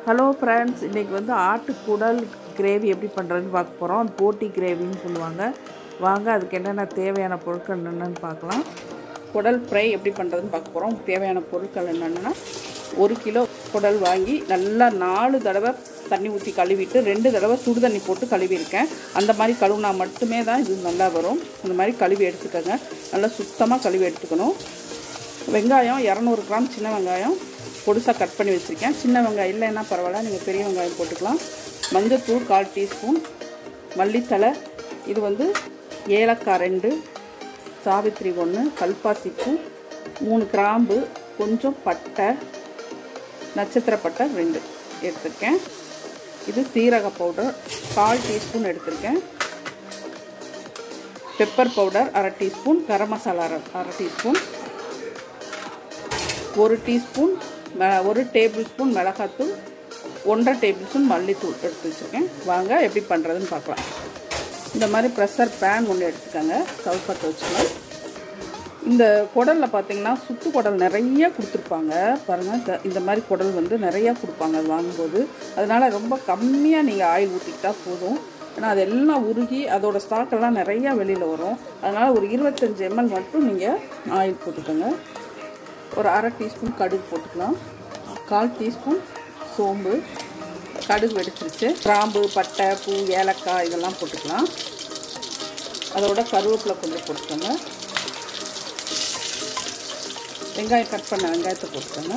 hello friends இன்றைக்கி வந்து ஆட்டுக்குடல் gravy எப்படி பண்ணுறதுன்னு பார்க்க போகிறோம் அது போட்டி கிரேவின்னு சொல்லுவாங்க வாங்க அதுக்கு என்னென்ன தேவையான பொருட்கள் என்னென்னு பார்க்கலாம் குடல் ஃப்ரை எப்படி பண்ணுறதுன்னு பார்க்க போகிறோம் தேவையான பொருட்கள் என்னென்னா ஒரு கிலோ குடல் வாங்கி நல்லா நாலு தடவை தண்ணி ஊற்றி கழுவிட்டு ரெண்டு தடவை சுடு தண்ணி போட்டு கழுவியிருக்கேன் அந்த மாதிரி கழுவுனா மட்டுமே தான் இது நல்லா வரும் அந்த மாதிரி கழுவி எடுத்துக்கோங்க நல்லா சுத்தமாக கழுவி எடுத்துக்கணும் வெங்காயம் இரநூறு கிராம் சின்ன வெங்காயம் பொடுசாக கட் பண்ணி வச்சுருக்கேன் சின்ன வெங்காயம் இல்லைன்னா பரவாயில்ல நீங்கள் பெரிய வெங்காயம் போட்டுக்கலாம் மஞ்சத்தூள் கால் டீஸ்பூன் மல்லித்தலை இது வந்து ஏலக்காய் ரெண்டு சாவித்திரி ஒன்று கல்பாசிப்பூ மூணு கிராம்பு கொஞ்சம் பட்டை நட்சத்திர பட்டை ரெண்டு எடுத்திருக்கேன் இது சீரக பவுடர் கால் டீஸ்பூன் எடுத்திருக்கேன் பெப்பர் பவுடர் அரை டீஸ்பூன் கரம் மசாலா அரை அரை டீஸ்பூன் ஒரு டீஸ்பூன் ஒரு டேபிள் ஸ்பூன் மிளகாத்தூள் ஒன்றரை டேபிள் ஸ்பூன் மல்லித்தூள் எடுத்து வச்சுருக்கேன் வாங்க எப்படி பண்ணுறதுன்னு பார்க்கலாம் இந்த மாதிரி ப்ரெஷர் பேன் ஒன்று எடுத்துக்கோங்க ஸ்டவ் பற்ற வச்சுக்கலாம் இந்த குடலில் பார்த்தீங்கன்னா சுத்து குடல் நிறைய கொடுத்துருப்பாங்க பாருங்கள் இந்த மாதிரி குடல் வந்து நிறையா கொடுப்பாங்க அது வாங்கும்போது அதனால் ரொம்ப கம்மியாக நீங்கள் ஆயில் ஊற்றிக்கிட்டா போதும் ஏன்னா அது எல்லாம் உருகி அதோட ஸ்டாக்கெல்லாம் நிறையா வெளியில் வரும் அதனால் ஒரு இருபத்தஞ்சி எம்எல் மட்டும் நீங்கள் ஆயில் போட்டுக்கோங்க ஒரு அரை டீஸ்பூன் கடுகு போட்டுக்கலாம் கால் டீஸ்பூன் சோம்பு கடுகு வெடிச்சிருச்சு கிராம்பு பட்டை பூ ஏலக்காய் இதெல்லாம் போட்டுக்கலாம் அதோட கருவேப்பிலை கொஞ்சம் போட்டுக்கோங்க வெங்காயம் கட் பண்ண வெங்காயத்தை போட்டுக்கோங்க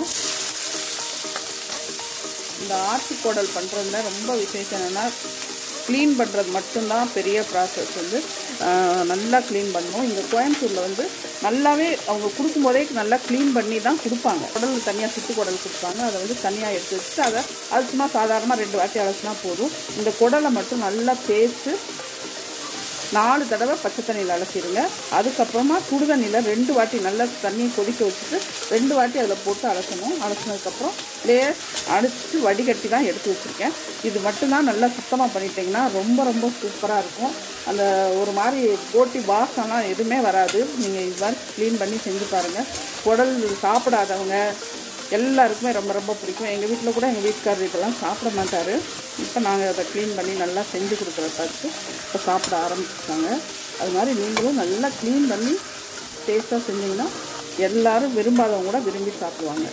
இந்த ஆட்டுக்குடல் பண்ணுறதுல ரொம்ப விசேஷம் என்னென்னா க்ளீன் பண்ணுறது மட்டும்தான் பெரிய ப்ராசஸ் வந்து நல்லா க்ளீன் பண்ணணும் இங்கே கோயம்புத்தூரில் வந்து நல்லாவே அவங்க கொடுக்கும்போதே நல்லா க்ளீன் பண்ணி தான் கொடுப்பாங்க குடல் தனியாக சுட்டு குடல் கொடுப்பாங்க அதை வந்து தனியாக எடுத்து வச்சுட்டு அதை அது சும்மா சாதாரணமாக ரெண்டு வாட்டி அலசினா போதும் இந்த குடலை மட்டும் நல்லா பேஸ்ட்டு நாலு தடவை பச்சை தண்ணியில் அலசிடுங்க அதுக்கப்புறமா சுடு தண்ணியில் ரெண்டு வாட்டி நல்லா தண்ணியை கொதிக்க வச்சுட்டு ரெண்டு வாட்டி அதில் போட்டு அலசணும் அலசினதுக்கப்புறம் லேஸ் அடித்து வடிகட்டி தான் எடுத்து வச்சுருக்கேன் இது மட்டும்தான் நல்லா சுத்தமாக பண்ணிட்டீங்கன்னா ரொம்ப ரொம்ப சூப்பராக இருக்கும் அந்த ஒரு மாதிரி போட்டி வாசம்லாம் எதுவுமே வராது நீங்கள் இது மாதிரி க்ளீன் பண்ணி செஞ்சு பாருங்கள் குடல் சாப்பிடாதவங்க எல்லாருக்குமே ரொம்ப ரொம்ப பிடிக்கும் எங்கள் வீட்டில் கூட எங்கள் வீட்டுக்காரர் இதெல்லாம் சாப்பிட மாட்டார் இப்போ நாங்கள் அதை க்ளீன் பண்ணி நல்லா செஞ்சு கொடுக்குற பார்த்து இப்போ சாப்பிட ஆரம்பிச்சிட்டாங்க அது மாதிரி நீங்களும் நல்லா க்ளீன் பண்ணி டேஸ்ட்டாக செஞ்சிங்கன்னா எல்லோரும் விரும்பாதவங்க கூட விரும்பி சாப்பிடுவாங்க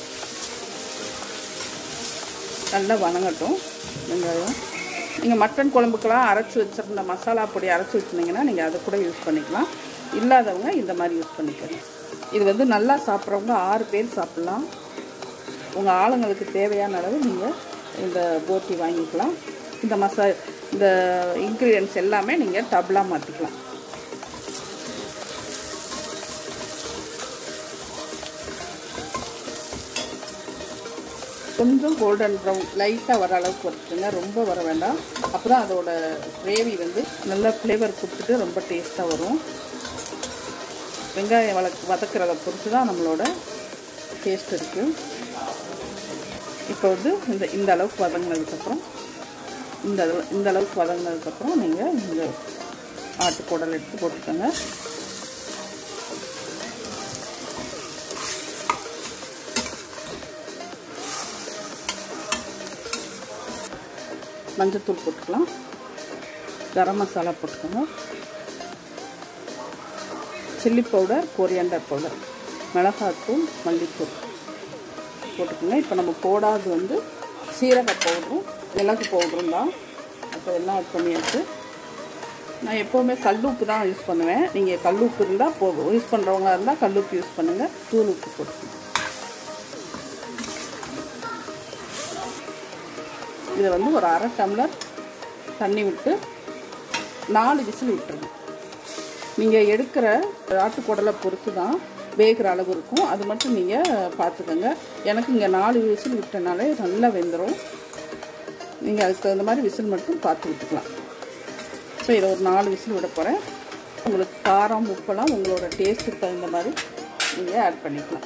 நல்லா வணங்கட்டும் வெங்காயம் நீங்கள் மட்டன் குழம்புக்கெல்லாம் அரைச்சி வச்சுருந்த மசாலா பொடி அரைச்சி வச்சுருந்தீங்கன்னா நீங்கள் அதை கூட யூஸ் பண்ணிக்கலாம் இல்லாதவங்க இந்த மாதிரி யூஸ் பண்ணிக்கலாம் இது வந்து நல்லா சாப்பிட்றவங்க ஆறு பேர் சாப்பிட்லாம் உங்கள் ஆளுங்களுக்கு தேவையான அளவு நீங்கள் இந்த போட்டி வாங்கிக்கலாம் இந்த மசா இந்த இன்க்ரீடியன்ஸ் எல்லாமே நீங்கள் டபுளாக மாற்றிக்கலாம் கொஞ்சம் கோல்டன் ப்ரௌன் லைட்டாக வர அளவுக்கு வச்சுருங்க ரொம்ப வர வேண்டாம் அப்போ தான் அதோட கிரேவி வந்து நல்ல ஃப்ளேவர் கொடுத்துட்டு ரொம்ப டேஸ்ட்டாக வரும் வெங்காயம் வள வதக்கிறத பொறுத்து தான் நம்மளோட டேஸ்ட் இருக்குது இப்போ வந்து இந்த இந்த அளவுக்கு வதங்கினதுக்கப்புறம் இந்த இந்த அளவுக்கு வதங்கினதுக்கப்புறம் நீங்கள் இந்த ஆட்டுக்குடல் எடுத்து போட்டுக்கோங்க மஞ்சத்தூள் போட்டுக்கலாம் கரம் மசாலா போட்டுக்கோங்க சில்லி பவுடர் கொரியாண்டர் பவுடர் மிளகாத்தூள் மல்லித்தூள் போட்டுக்கோங்க இப்போ நம்ம போடாது வந்து சீரக பவுடரும் மிளகு பவுடரும் தான் அப்போ எல்லாம் ஆட் பண்ணியாச்சு நான் எப்போவுமே கல்லுப்பு தான் யூஸ் பண்ணுவேன் நீங்கள் கல்லுப்பு இருந்தால் போதும் யூஸ் பண்ணுறவங்களா இருந்தால் கல்லுப்பு யூஸ் பண்ணுங்கள் தூள் உப்பு போட்டுக்கோங்க இதை வந்து ஒரு அரை டம்ளர் தண்ணி விட்டு நாலு விசில் விட்டுருங்க நீங்கள் எடுக்கிற ஆட்டுக்குடலை பொறுத்து தான் வேகிற அளவு இருக்கும் அது மட்டும் நீங்கள் பார்த்துக்கோங்க எனக்கு இங்கே நாலு விசில் விட்டனாலே நல்லா வெந்துடும் நீங்கள் அதுக்கு தகுந்த மாதிரி விசில் மட்டும் பார்த்து விட்டுக்கலாம் ஸோ இதை ஒரு நாலு விசில் விட போகிறேன் உங்களுக்கு காரம் உப்பெல்லாம் உங்களோட டேஸ்ட்டுக்கு தகுந்த மாதிரி நீங்கள் ஆட் பண்ணிக்கலாம்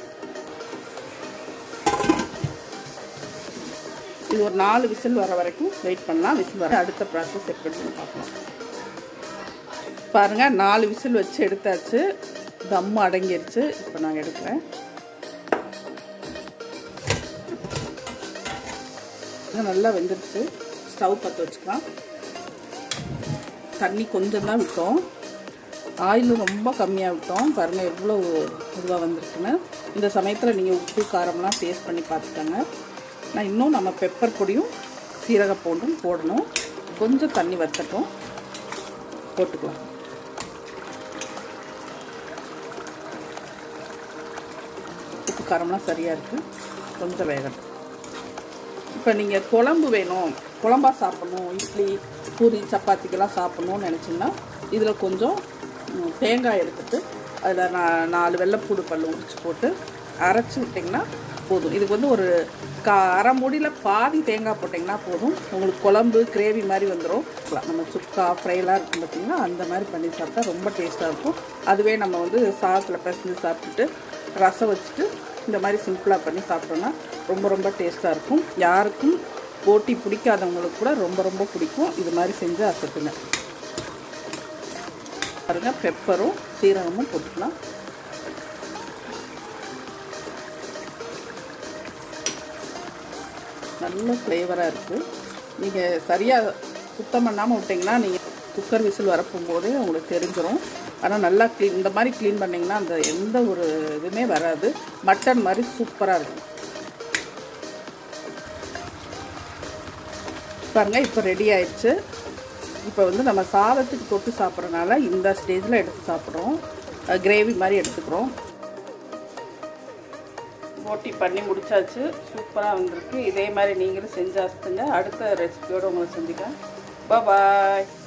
இது ஒரு நாலு விசில் வர வரைக்கும் வெயிட் பண்ணலாம் விசில் வர அடுத்த ப்ராசஸ் எப்படின்னு பார்க்கலாம் பாருங்கள் நாலு விசில் வச்சு எடுத்தாச்சு தம்மு அடங்கிருச்சு இப்போ நான் எடுக்கிறேன் இது நல்லா வெந்துடுச்சு ஸ்டவ் பற்ற வச்சுக்கலாம் தண்ணி கொஞ்சம் தான் விட்டோம் ஆயில் ரொம்ப கம்மியாக விட்டோம் பாருங்கள் எவ்வளோ இதுவாக வந்திருக்குன்னு இந்த சமயத்தில் நீங்கள் உப்பு காரம்லாம் டேஸ்ட் பண்ணி பார்த்துக்கோங்க நான் இன்னும் நம்ம பெப்பர் பொடியும் சீரக பூண்டும் போடணும் கொஞ்சம் தண்ணி வத்தட்டும் போட்டுக்கலாம் உப்பு காரம்லாம் சரியாக இருக்குது கொஞ்சம் வேகட்டும் இப்போ நீங்கள் குழம்பு வேணும் குழம்பா சாப்பிடணும் இட்லி பூரி சப்பாத்திக்கெல்லாம் சாப்பிட்ணுன்னு நினச்சிங்கன்னா இதில் கொஞ்சம் ம், தேங்காய் எடுத்துட்டு அதில் நான் நாலு வெள்ளைப்பூடு பல் உரிச்சு போட்டு அரைச்சி விட்டிங்கன்னா போதும் இதுக்கு வந்து ஒரு கா அரை மூடியில் பாதி தேங்காய் போட்டிங்கன்னா போதும் உங்களுக்கு குழம்பு கிரேவி மாதிரி வந்துடும் நம்ம சுக்கா ஃப்ரைலாம் இருக்கும் பார்த்தீங்கன்னா அந்த மாதிரி பண்ணி சாப்பிட்டா ரொம்ப டேஸ்ட்டாக இருக்கும் அதுவே நம்ம வந்து சாதத்தில் பிசைஞ்சு சாப்பிட்டுட்டு ரசம் வச்சுட்டு இந்த மாதிரி சிம்பிளாக பண்ணி சாப்பிட்டோன்னா ரொம்ப ரொம்ப டேஸ்ட்டாக இருக்கும் யாருக்கும் போட்டி பிடிக்காதவங்களுக்கு கூட ரொம்ப ரொம்ப பிடிக்கும் இது மாதிரி செஞ்சு அசத்துங்க பாருங்க பெப்பரும் சீரகமும் போட்டுக்கலாம் நல்ல ஃப்ளேவராக இருக்குது நீங்கள் சரியாக சுத்தம் பண்ணாமல் விட்டிங்கன்னா நீங்கள் குக்கர் விசில் வரப்போகும்போதே உங்களுக்கு தெரிஞ்சிடும் ஆனால் நல்லா க்ளீன் இந்த மாதிரி க்ளீன் பண்ணிங்கன்னா அந்த எந்த ஒரு இதுவுமே வராது மட்டன் மாதிரி சூப்பராக இருக்கும் பாருங்கள் இப்போ ரெடி ஆயிடுச்சு இப்போ வந்து நம்ம சாதத்துக்கு தொட்டு சாப்பிட்றனால இந்த ஸ்டேஜில் எடுத்து சாப்பிட்றோம் கிரேவி மாதிரி எடுத்துக்கிறோம் போட்டி பண்ணி முடிச்சாச்சு சூப்பராக வந்திருக்கு இதே மாதிரி நீங்களும் செஞ்சு அசுத்துங்க அடுத்த ரெசிபியோடு உங்களை சந்திக்கிறேன் பாய்